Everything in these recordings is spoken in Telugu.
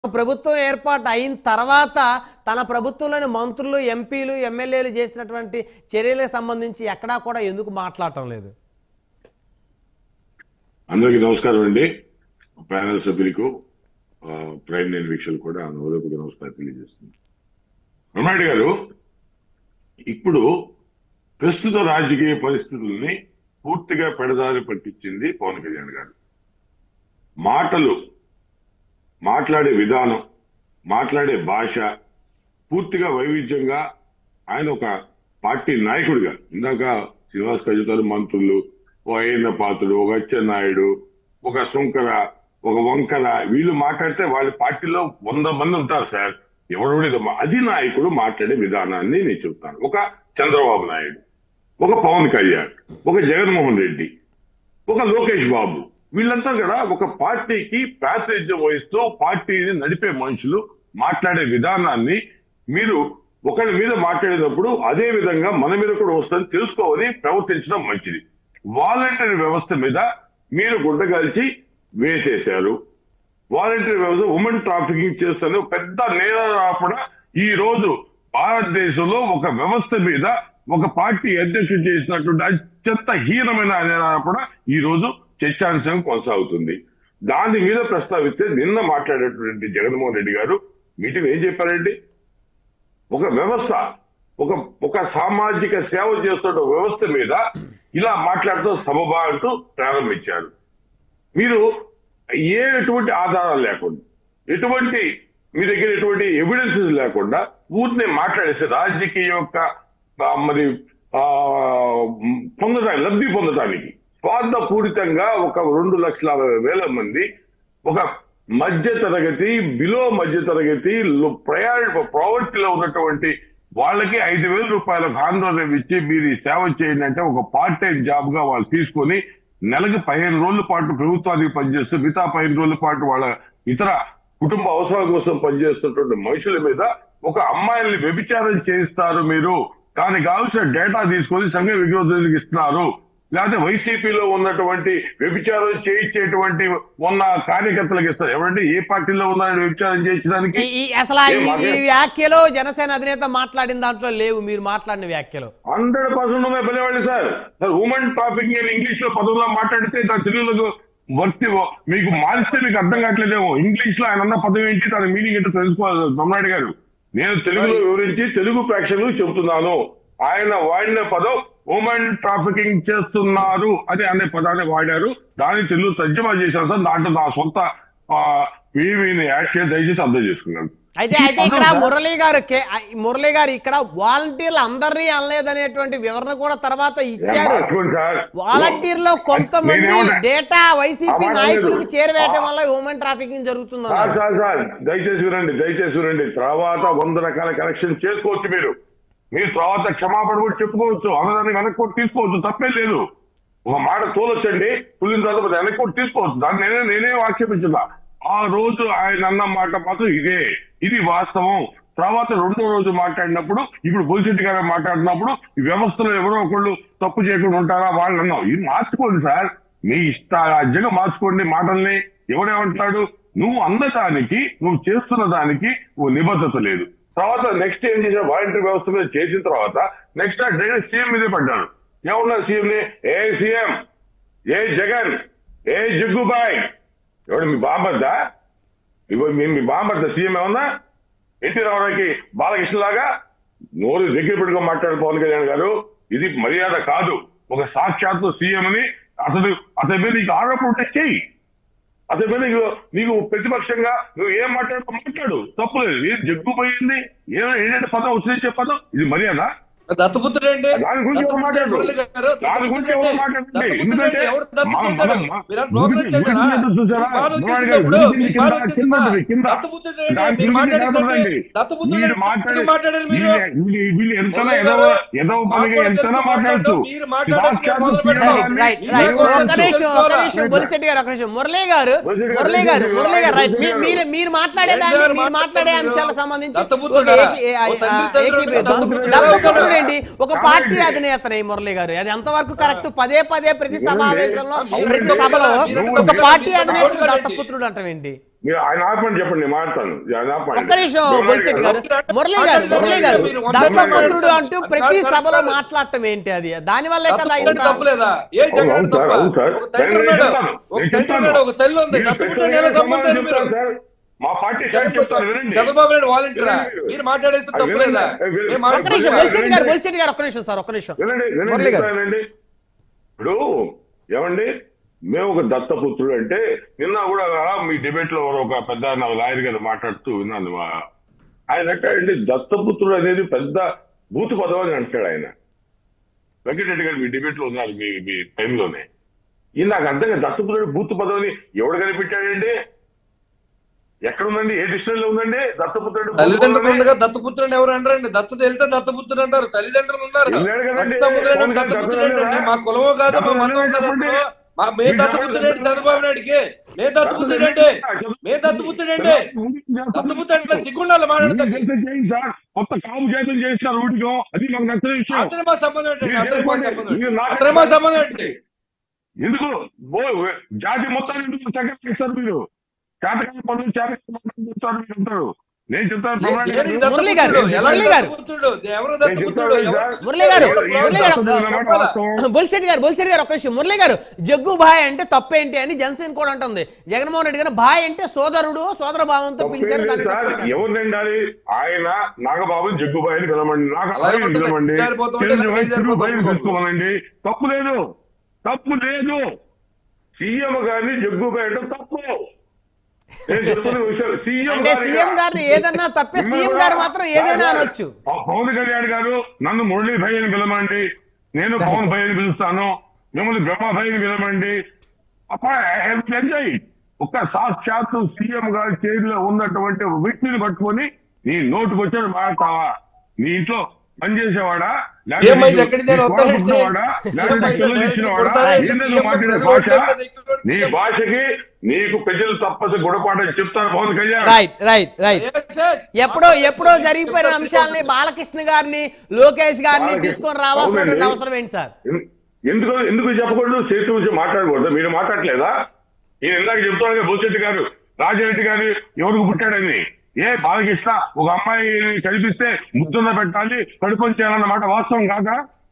ప్రభుత్వం ఏర్పాటు అయిన తర్వాత తన ప్రభుత్వంలోని మంత్రులు ఎంపీలు ఎమ్మెల్యేలు చేసినటువంటి చర్యలకు సంబంధించి ఎక్కడా కూడా ఎందుకు మాట్లాడటం లేదు అందరికీ నమస్కారం అండి ప్యానల్ సభ్యులకు ఆ, ప్రైమ్ నేను వీక్షలు కూడా హృదయపూర్వక నమస్కారం తెలియజేస్తుంది రమణాయుడు గారు ఇప్పుడు ప్రస్తుత రాజకీయ పరిస్థితుల్ని పూర్తిగా పెడదారి పట్టించింది పవన్ కళ్యాణ్ గారు మాటలు మాట్లాడే విధానం మాట్లాడే భాష పూర్తిగా వైవిధ్యంగా ఆయన ఒక పార్టీ నాయకుడిగా ఇందాక శ్రీనివాస్ కజుతారు మంత్రులు ఓ అయ్యన్న పాత్రుడు ఒక అచ్చెన్నాయుడు ఒక శంకర ఒక వంకర వీళ్ళు మాట్లాడితే వాళ్ళ పార్టీలో వంద మంది ఉంటారు సార్ ఎవడో ఏదో మా- అది నాయకుడు మాట్లాడే విధానాన్ని నేను చెప్తాను ఒక చంద్రబాబు నాయుడు ఒక పవన్ కళ్యాణ్ ఒక జగన్మోహన్ రెడ్డి ఒక లోకేష్ బాబు వీళ్ళంతా కూడా ఒక పార్టీకి ప్రాతినిధ్యం వహిస్తూ పార్టీని నడిపే మనుషులు మాట్లాడే విధానాన్ని మీరు ఒకరి మీద మాట్లాడేటప్పుడు అదే విధంగా మన మీద కూడా వస్తుంది తెలుసుకోవాలి ప్రవర్తించడం మంచిది వాలంటరీ వ్యవస్థ మీద మీరు గుడ్డగాల్చి వేసేశారు వాలంటరీ వ్యవస్థ ఉమెన్ ట్రాఫికింగ్ చేస్తాను పెద్ద నేరాపడ ఈ రోజు భారతదేశంలో ఒక వ్యవస్థ మీద ఒక పార్టీ అధ్యక్షుడు చేసినటువంటి అత్యంత హీనమైన నేరాపడ ఈ రోజు చర్చాంశం కొనసాగుతుంది దాని మీద ప్రస్తావిస్తే నిన్న మాట్లాడేటువంటి జగన్మోహన్ రెడ్డి గారు మీటింగ్ ఏం చెప్పారండి ఒక వ్యవస్థ ఒక ఒక సామాజిక సేవ చేస్తున్న వ్యవస్థ మీద ఇలా మాట్లాడుతూ సబబా అంటూ ప్రారంభించారు మీరు ఏ ఎటువంటి ఆధారాలు లేకుండా ఎటువంటి మీ దగ్గర ఎటువంటి ఎవిడెన్సెస్ లేకుండా ఊరిని మాట్లాడేసి రాజకీయ యొక్క ఆ, మరి ఆ పొందడానికి లబ్ధి పొందడానికి స్వార్థపూరితంగా ఒక రెండు లక్షల అరవై వేల మంది ఒక మధ్య తరగతి బిలో మధ్య తరగతి ప్రయాణ ప్రావర్టీలో ఉన్నటువంటి వాళ్ళకి ఐదు వేల రూపాయలకు ఆందోళన ఇచ్చి మీరు ఈ సేవ చేయండి అంటే ఒక పార్ట్ టైం జాబ్ గా వాళ్ళు తీసుకొని నెలకు పదిహేను రోజుల పాటు ప్రభుత్వానికి పనిచేస్తూ మిగతా పదిహేను రోజుల పాటు వాళ్ళ ఇతర కుటుంబ అవసరాల కోసం పనిచేస్తున్నటువంటి మనుషుల మీద ఒక అమ్మాయిల్ని వ్యభిచారం చేయిస్తారు మీరు దానికి కావాల్సిన డేటా తీసుకొని సంఘ విగ్రహాలకు ఇస్తున్నారు లేకపోతే వైసీపీలో ఉన్నటువంటి వ్యభిచారం చేయించేటువంటి ఉన్న కార్యకర్తలకు ఇస్తారు ఎవరంటే ఏ పార్టీలో ఉన్నారని వ్యభిచారం చేయించడానికి ఈ- ఈ అసలు ఆ ఏ ఈ- ఈ మాకే- వ్యాఖ్యలో జనసేన అధినేత మాట్లాడిన దాంట్లో లేవు మీరు మాట్లాడిన వ్యాఖ్యలు హండ్రెడ్ పర్సెంట్ ఉన్నాయి పిల్లవాళ్ళు సార్ సార్ ఉమెన్ ట్రాఫికింగ్ అని ఇంగ్లీష్ లో పదంలో మాట్లాడితే దాని తెలుగులో వర్తి మీకు మారిస్తే మీకు అర్థం కావట్లేదేమో ఇంగ్లీష్ లో ఆయన అన్న పదం ఏంటి దాని మీనింగ్ ఏంటో తెలుసుకోవాలి తమ్ముడు గారు నేను తెలుగులో వివరించి తెలుగు ప్రేక్షకులు చెబుతున్నాను ఆయన వాడిన పదం ఉమెన్ ట్రాఫికింగ్ చేస్తున్నారు అని అనే పదాన్ని వాడారు దాన్ని తెలుగు తర్జమా చేశాను సార్ దాంట్లో నా సొంత విని యాడ్ చేసి దయచేసి అర్థం చేసుకున్నాను అయితే ఈ అయితే పదం ఇక్కడ సార్, మురళీ గారు కే- ఆ, మురళీ గారు ఇక్కడ వాలంటీర్లు అందరినీ అనలేదనేటువంటి వివరణ కూడా తర్వాత ఇచ్చారు మార్చుకోండి సార్. వాలంటీర్లో కొంతమంది నేనేమన్నా- డేటా వైసీపీ అవ్వడం నాయకులకు లేదు. చేరవేయటం వల్ల హ్యూమన్ ట్రాఫికింగ్ జరుగుతుంది సార్ అన్నారు. సార్ సార్ దయచేసి వినండి దయచేసి వినండి తర్వాత వంద రకాల కలెక్షన్ చేసుకోవచ్చు మీరు మీరు తర్వాత క్షమాపణ కూడా చెప్పుకోవచ్చు అన్నదాన్ని వెనక్కి కూడా తీసుకోవచ్చు తప్పే లేదు ఒక మాట తోలొచ్చండి పులిన తర్వాత మరి వెనక్కి కూడా తీసుకోవచ్చు దాన్ని నేనే నేనే ఆక్షేపించున్నా ఆ రోజు ఆయన అన్న మాట మాత్రం ఇదే ఇది వాస్తవం తర్వాత రెండో రోజు మాట్లాడినప్పుడు ఇప్పుడు బొలిశెట్టి గారు మాట్లాడినప్పుడు ఈ వ్యవస్థలో ఎవరో ఒకళ్ళు తప్పు చేయకుండా ఉంటారా వాళ్ళు అన్నాం ఇది మార్చుకోండి సార్ మీ ఇష్టారాజ్యంగా మార్చుకోండి మాటల్ని ఎవడేమంటాడు నువ్వు అందటానికి నువ్వు చేస్తున్న దానికి ఓ నిబద్ధత లేదు తర్వాత నెక్స్ట్ ఏం చేసిన వాలంటీర్ వ్యవస్థ మీద చేసిన తర్వాత నెక్స్ట్ డైరెక్ట్ సీఎం మీదే పడ్డాడు ఏమన్నారు సీఎం ని ఏ సీఎం ఏ జగన్ ఏ జగ్గుబాయ్ ఎవడు మీ బాంబద్దా ఇగో మీ మీ బాంబద్ద సీఎం ఏమన్నా ఎన్టీ రామారావుకి బాలకృష్ణ లాగా నోరు దగ్గర పెట్టుకొని మాట్లాడు పవన్ కళ్యాణ్ గారు ఇది మర్యాద కాదు ఒక సాక్షాత్తు సీఎం ని అతడు అతని మీద నీకు ఆరోపణ ఉంటే చెయ్యి అతని మీద నీకు నీకు ప్రతిపక్షంగా నువ్వు ఏం మాట్లాడుతూ మాట్లాడు తప్పులేదు ఏం జగ్గుపోయింది ఏమైనా ఏంటంటే పదం ఉచ్చరించే పదం ఇది మర్యాద దత్తపుత్రుడు అండి దాని గురించి ఎవరు మాట్లాడరు మురళి గారు, దాని గురించి ఎవరు మాట్లాడండి ఎందుకంటే ఎవరు దత్తు మా- చేశారు? మనం- మా- మీరు గురించి- నోకలు చేశారా? గురించి ఏంటో చూసారా? మీకు బాధ నోరాడు గారు, వచ్చేసినప్పుడు గురించి మీకు కింద- బాధ కింద వచ్చేసిందా? ఉంటుంది, కింద. దత్తపుత్రుడు అంటే దాని మీరు గురించి మాట్లాడేటప్పుడు కనపడండి. దత్తపుత్రుడు వీళ్ళు అంటే మాట్లాడే- మాట్లాడారు మీరు. వీళ్ళు- వీళ్ళు- వీళ్ళు ఎంతనా మురళి ఎదవ గారు, ఎదవ మాకు పనిగా కూడా ఎంతనా తెలుసు మాట్లాడుతూ మాట్లాడటం, మీరు మాట్లాడటం సాక్షాత్తు మొదలు సీఎం పెట్టండి. గారిని రైట్ మీరు రైట్ కూడా ఒక నిమిషం ఒక తెలుసుకోవాలా? నిమిషం బొలిశెట్టి గారు ఒక నిమిషం మురళీ గారు బొలిశెట్టి గారు, మురళీ గారు బొలిశెట్టి మురళీ గారు రైట్ బొలిశెట్టి మీ- గారు. మీరు మీరు మాట్లాడేదాన్ని గారు మీరు మాట్లాడే మాట్లాడారు. అంశాలకు సంబంధించి ఒక దత్తపుత్రుడా? ఏకీ- ఏ- ఓ తండ్రి ఆ, తండ్రి ఏకీభవిద్దాం. దత్తపుత్రుడా? దత్తపుత్రుడు ఏంటి ఒక కాదండి. పార్టీ అధినేతనే మురళి గారు అది ఎంతవరకు కరెక్ట్ పదే పదే ప్రతి ఏమండి? సమావేశంలో మీరు ప్రతి రెండు సభలో మీరు ఒక రెండు పార్టీ మీరు అధినేత రెండు దత్తపుత్రుడు అంటాం ఏంటి మీరు ఆయన ఆపండి చెప్పండి నేను మాట్లాడతాను ఆయన ఆపండి. ఒక్క నిమిషం బ్రహ్మనాయుడు బొలిశెట్టి గారు గారు. మురళి గారు మురళి గారు మీరు వందల దత్తపుత్రుడు మంది అంటూ కాదు, ప్రతి కాదు, సభలో కాదు. మాట్లాడటం ఏంటి అది దాని వల్లే కదా దత్తపుత్రుడు ఇంత తప్పలేదా ఏ అవును, జగన్ అవును సార్, తప్ప అవును సార్. ఒక తండ్రి నేను ఉన్నాడు చెప్తాను, ఒక నేను తండ్రి చెప్తాను. ఉన్నాడు ఒక తల్లి ఉంది మీరు దత్తపుత్రుడు ప్రశ్నలకు ఎలా సమాధానం సంబంధం మీరు చెప్తారు సార్. మా పార్టీ జగన్ సార్ చెప్తారు వినండి. చంద్రబాబు నాయుడు వాలంటీరా వినండి. మీరు మాట్లాడేస్తే అది తప్పలేదా వినండి. వినండి. మేము ఒక్క నిమిషం వినండి. బొలిశెట్టి గారు బొలిశెట్టి గారు ఒక్క నిమిషం సార్ ఒక్క నిమిషం వినండి వినండి మురళి గారు చెప్తానండి. ఇప్పుడు ఏమండి మేము ఒక దత్తపుత్రుడు అంటే నిన్న కూడా మీ డిబేట్ లో ఎవరో ఒక పెద్ద నా లాయర్ గారు మాట్లాడుతూ విన్నాను మా- ఆయన అంటాడండి దత్తపుత్రుడు అనేది పెద్ద బూతు పదం అని అంటాడు ఆయన వెంకటరెడ్డి గారు మీ డిబేట్ లో ఉన్నారు మీ మీ టైంలోనే ఈ నాకు అర్థం కాదు దత్తపుత్రుడు బూతు పదం అని ఎవడు కనిపెట్టాడండి ఎక్కడుందండి ఏ డిక్షనరీలో ఉందండి దత్తపుత్రుడు బూతు తల్లిదండ్రులు పదం అని? ఉండగా దత్తపుత్రుడు ఎవరు అంటారండి దత్తత వెళ్తే దత్తపుత్రుడు అంటారు తల్లిదండ్రులు ఉన్నారు ఉన్నాడు కదండి. రక్తసముద్రుడు పవన్ కళ్యాణ్ దత్తపుత్రుడు ఏంటండి దత్తపుత్రుడు మా కులమో కాదు మా దత్తపుత్రుడు మతం కాదు చెప్పండి. అసలు. మా మే మీరు దత్తపుత్రుడు ఏంటి చెప్పండి. చంద్రబాబు నాయుడికి మే దత్తపుత్రుడు ఏంటి మే దత్తపుత్రుడు ఏంటి దత్తపుత్రుడు అంటే సిగ్గుండాలి మాట్లాడతాకి కొత్త కాము చేతం చేస్తారు ఊటికో అది మాకు నచ్చిన విషయం అతని మా సంబంధం ఏంటండి మీరు అతని మా చెప్పండి. సంబంధం మీరు నాకు అతని మా సంబంధం ఏంటి ఎందుకు బో జాతి మొత్తాన్ని ఎందుకు చక్కగా ఇస్తారు మీరు చేతకాని పనులు చేతకాని చెప్తారు మీరు అంటారు నేను చెప్తాను ఏ- ప్రమాణం దేనికి కాదు. మురళి గారు, దత్తపుత్రుడు? ఎలా మురళి గారు. దత్తపుత్రుడు ఎవరు నేను దత్తపుత్రుడు చెప్తాను ఎవరు? సార్. మురళి గారు, ఏ- ఏ మురళి గారు, దత్తపుత్రుడు అన్నమాట చెప్పాలా? వాస్తవం. బొలిశెట్టి గారు బొలిశెట్టి గారు ఒక్క నిమిషం మురళి గారు జగ్గు భాయ్ అంటే తప్పేంటి అని జనసేన కూడా అంటుంది జగన్మోహన్ రెడ్డి గారు భాయ్ అంటే సోదరుడు సోదర భావంతో పిలిచారు తప్పేం దాన్ని లేదు సార్ తప్పేంటి? ఎవరు నిండాలి ఆయన నాగబాబు జగ్గుబాయిని పిలవండి నాకు అలాగే ఆయన ఉంటుంది. పిలవండి జారిపోతూ ఉంటే చిరంజీవి అలాగే చిరుబాయిని జారిపోతూ తీసుకోవాలండి తప్పు లేదు తప్పు లేదు సీఎం గారిని జగ్గుబాయి అంటే తప్పు నేను చెప్తున్న విషయం సీఎం అంటే గారిగా- సీఎం గారిని ఏదన్నా తప్పే మిమ్మల్ని సీఎం కూడా- గారు మాత్రం ఏదైనా సార్, అనొచ్చు ప- పవన్ కళ్యాణ్ గారు నన్ను మురళీ భయ్ అని పిలవండి నేను పవన్ భయ్ అని పిలుస్తాను మిమ్మల్ని బ్రహ్మ భయ్ అని పిలవండి ఎంజాయ్ ఒక సాక్షాత్తు సీఎం గారి చేతిలో ఉన్నటువంటి వ్యక్తిని పట్టుకొని నీ నోటుకు వచ్చాడు మాట్లాడతావా నీ ఇంట్లో పనిచేసేవాడా లేకపోతే ఏం అయితే నీకు- ఎక్కడికి నేను నీకు వస్తానంటే కొడుకున్నవాడా? లేకపోతే ఏం అయితే పిల్లలు డైరెక్ట్ ఇచ్చినవాడా? కొడతారా? ఏంటో సీఎం మాట్లాడే ప్రజలు భాష ఓట్లేస్తే ఇక్కడ నీ భాషకి నీకు ప్రజలు తప్పసి గుణపాఠం చెప్తారు Pawan Kalyan right right right Yes, yes. ఎప్పుడో ఎప్పుడో జరిగిపోయిన అంశాలని బాలకృష్ణ గారిని లోకేష్ గారిని బాలకృష్ణ- తీసుకొని రావాల్సినటువంటి అవునండి. అవసరం ఏంటి సార్ ఎన్- ఎందుకు ఎందుకు చెప్పకూడదు చేతి గురించి మాట్లాడకూడదు మీరు మాట్లాడలేదా ఈయన ఇందాక చెప్తాను కదా బోసెట్టి గారు రాజరెడ్డి గారు ఎవరికి పుట్టాడని ఏ బాలకృష్ణ ఒక అమ్మాయిని కనిపిస్తే ముద్దున్న పెట్టాలి కడుపని చేయాలన్న మాట వాస్తవం కాక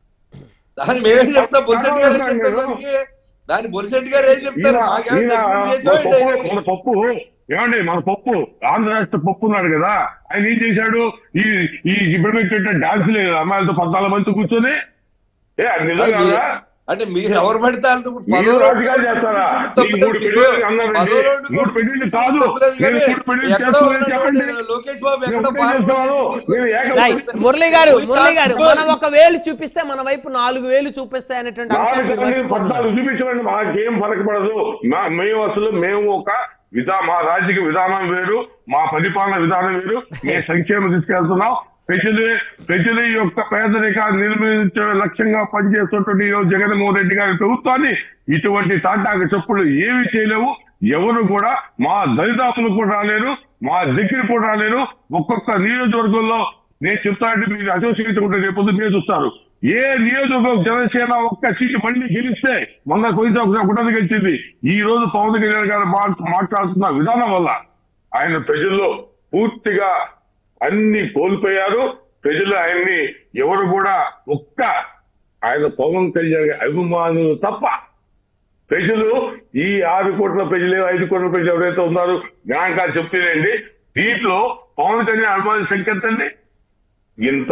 దాన్ని మేమేం చెప్తాం బొలిశెట్టి గారు ఏం కాదు, చెప్తారు కాదు. దానికి దాన్ని బొలిశెట్టి గారు ఏం చెప్తారు ఈయన- మాకేమైనా ఈయన దగ్గర మన చేసామా పప్పు ఏంటి? మన పప్పు ఏమండి మన పప్పు ఆంధ్ర రాష్ట్ర పప్పు ఉన్నాడు కదా ఆయన ఏం చేశాడు ఈ ఈ ఇప్పుడు పెట్టే డాన్స్ లేదు అమ్మాయిలతో పద్నాలుగు మంది కూర్చొని ఏ అది నిజం కాదా అంటే మీరు ఎవరు పడితే వాళ్ళతో మీరు పదో రాజకీయాలు రోడ్డు చేస్తారా తప్పలేదు ఈ మూడు మీకు. పెళ్లిళ్ళు అన్నారండి. పదో రోడ్డు మూడు పెళ్లిళ్ళు కాదు తప్పలేదు నేను కానీ మూడు పెళ్లిళ్ళు ఎక్కడో చేస్తున్నానని చెప్పండి ఉన్నటువంటి లోకేష్ బాబు నేను ఎక్కడో ఒకటే ఫారెన్ చెప్తున్నాను. చేసి నేను ఏక- రైట్ మురళి గారు మురళి గారు మనం ఒక వేలు చూపిస్తే మన వైపు నాలుగు వేలు చూపిస్తాయి అనేటువంటి అంశాన్ని నాలుగు మీరు మంది మర్చిపోతున్నారు. పద్నాలుగు చూపించమండి మాకేం ఫరకపడదు మా మేము అసలు మేము ఒక విధా మా రాజకీయ విధానం వేరు మా పరిపాలన విధానం వేరు మేము సంక్షేమం తీసుకెళ్తున్నాం ప్రజలు ప్రజల యొక్క పేదరికాన్ని నిర్మించే లక్ష్యంగా పనిచేస్తున్నటువంటి ఈ రోజు జగన్మోహన్ రెడ్డి గారి ప్రభుత్వాన్ని ఇటువంటి తాటాక చెప్పులు ఏమి చేయలేవు ఎవరు కూడా మా దరిదాపులు కూడా రాలేరు మా దగ్గర కూడా రాలేరు ఒక్కొక్క నియోజకవర్గంలో నేను చెప్తానంటే మీరు అసోసియేట్ ఉంటే రేపు పొద్దున్న మీరు చూస్తారు ఏ నియోజకవర్గం జనసేన ఒక్క సీటు మళ్ళీ గెలిస్తే మొన్న పోయిన ఒకసారి గుడ్డది గెలిచింది ఈ రోజు పవన్ కళ్యాణ్ గారు మాట్- మాట్లాడుతున్న విధానం వల్ల ఆయన ప్రజల్లో పూర్తిగా అన్ని కోల్పోయారు ప్రజలు ఆయన్ని ఎవరు కూడా ఒక్క ఆయన పవన్ కళ్యాణ్ గారి అభిమానులు తప్ప ప్రజలు ఈ ఆరు కోట్ల ప్రజలు ఐదు కోట్ల ప్రజలు ఎవరైతే ఉన్నారో గణాంకాలు చెప్తేనండి దీంట్లో పవన్ కళ్యాణ్ అభిమానుల సంఖ్య ఎంతండి ఇంత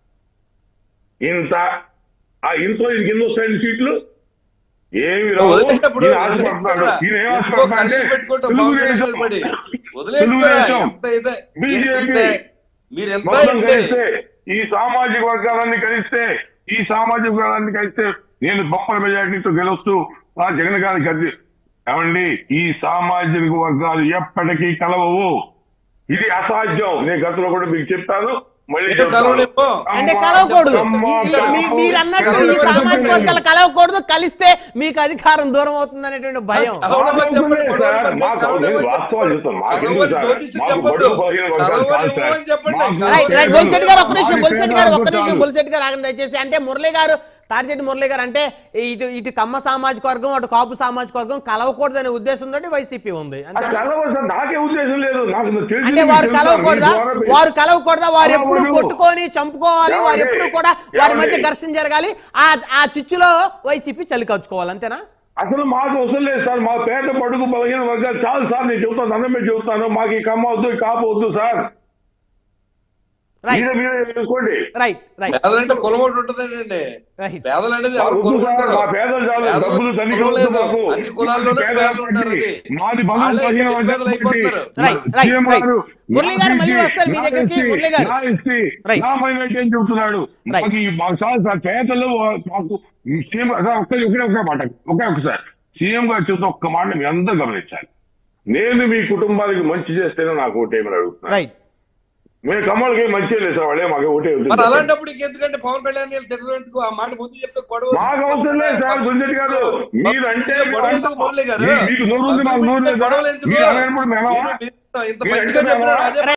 ఇంత ఆ ఇంట్లో ఈయనకి ఎన్ని వస్తాయండి సీట్లు ఏమి రావు. వదిలేటప్పుడు ఈయన ఆశపడుతున్నాడు. ఈయన ఏం ఆశపడుతున్నాడు అంటే తెలుగుదేశం వదిలేదు ఎంత ఇదే BJP. ఎంత- మీరు ఎంత మొత్తం అంటే కలిస్తే ఈ సామాజిక వర్గాలన్నీ కలిస్తే ఈ సామాజిక వర్గాలన్నీ కలిస్తే నేను బొమ్మల మెజార్టీతో గెలుస్తూ ఆ జగన్ గారికి అది ఏమండి ఈ సామాజిక వర్గాలు ఎప్పటికీ కలవవు ఇది అసాధ్యం నేను గతంలో కూడా మీకు చెప్తాను మళ్ళీ ఎందుకు కలవలేమో? అంటే అమ్మా, కలవకూడదు అమ్మా, ఈ- ఈ- మీ- అమ్మా, మీరు అన్నట్టు ఈ కలవకూడదు. సామాజిక వర్గాలు కలవకూడదు కలిస్తే మీకు అధికారం దూరం అవుతుంది అనేటువంటి భయం కలవలేమని చెప్పండి, సార్, కలవలేమని మాకు కలవలేమని నేను వాస్తవాలు చెప్పండి. చెప్తాను. మాకు కలవని ఎందుకు సార్? జ్యోతిష్యం మాకు చెప్పొద్దు. బడుగు బలహీన వర్గాలు కాదు సార్. కలవలేమని చెప్పండి. మాకు రైట్ రైట్ పేదలు- బొలిశెట్టి గారు ఒక్క నిమిషం మాకు బొలిశెట్టి గారు ఒక్క పేదలు నిమిషం చాలు. బొలిశెట్టి గారు ఆగండి దయచేసి అంటే మురళి గారు తాడిచెట్టి మురళి గారు అంటే ఇటు ఇటు కమ్మ సామాజిక వర్గం అటు కాపు సామాజిక వర్గం కలవకూడదనే ఉద్దేశంతో వైసీపీ ఉంది అది అంతే కలవదు సార్ నాకే ఉద్దేశం లేదు నాకు తెలిసింది అంటే వారు మీకు కలవకూడదా తెలుసా? మీ ద్వారా వారు కలవకూడదా వారు ఎప్పుడు కలవకూడదు. కొట్టుకొని చంపుకోవాలి వారు ఏమండి? ఎప్పుడు కూడా వారి మధ్య ఏమండి? ఘర్షణ జరగాలి ఆ ఆ చిచ్చులో వైసీపీ చలికచ్చుకోవాలి అంతేనా అసలు మాకు అవసరం లేదు సార్ మా పేద పడుగు బలహీన వర్గాలు చాలు సార్ నేను చెబుతాను అందరం మీద చెబుతాను మాకు ఈ కమ్మ వద్దు ఈ కాపు వద్దు సార్ రైట్ మీరే మీరే చూసుకోండి రైట్ రైట్ పేదలంటే కులం ఒకటి ఉంటుందండి రైట్ పేదలు అనేది మాకు ఎవరు వద్దు కులం సార్, ఉండరు. మా పేదలు చాలు పేదలు డబ్బులు ధనికులు కులం వద్దు లేదు. మాకు. అన్ని కులాల్లోనూ మాది పేదలు ఉంటారు పార్టీ. అది. మాది బలం వాళ్ళే బలహీన ఎన్ని వర్గాల పేదలు అయిపోతారు. Party. Right, right, CM right. గారు, మురళి గారు మళ్ళీ నా వస్తారు మీ ఎస్సీ, దగ్గరికి, నా మురళి గారు. నా ఎస్సీ, రైట్. నా మైనారిటీ అని చెబుతున్నాడు రైట్. మాకు ఈ- మాకు చాలు సార్ పేదలు మాకు ఈ సీఎం అసలు ఒక్క ఒకే ఒక్క మాట ఒకే ఒకసారి సీఎం గారు చెబుతున్న ఒక్క మాట మీ అందరూ గమనించాలి నేను మీ కుటుంబానికి మంచి చేస్తేనే నాకు ఓటేమని అడుగుతున్నాను రైట్ మేము కమ్మలకి మంచి లేదు సార్ వాళ్ళే మాకు ఓటే మరి అలాంటప్పుడు ఇంకెందుకంటే పవన్ కళ్యాణ్ గారు తిట్టడం ఎందుకు ఆ మాట ముందు చెప్తే గొడవ మాకు అవసరం లేదు సార్ గుంజెట్టి గారు మీరంటే గొడవ ఎందుకు మురళి గారు మీ- మీకు నోరు ఉంది మాకు నోరు లేదా గొడవలు ఎందుకు మీరు అనేప్పుడు మేము మీరు- మీరు ఇంత మీరు మంచిగా అంటే చెప్పినారు మేము- అదే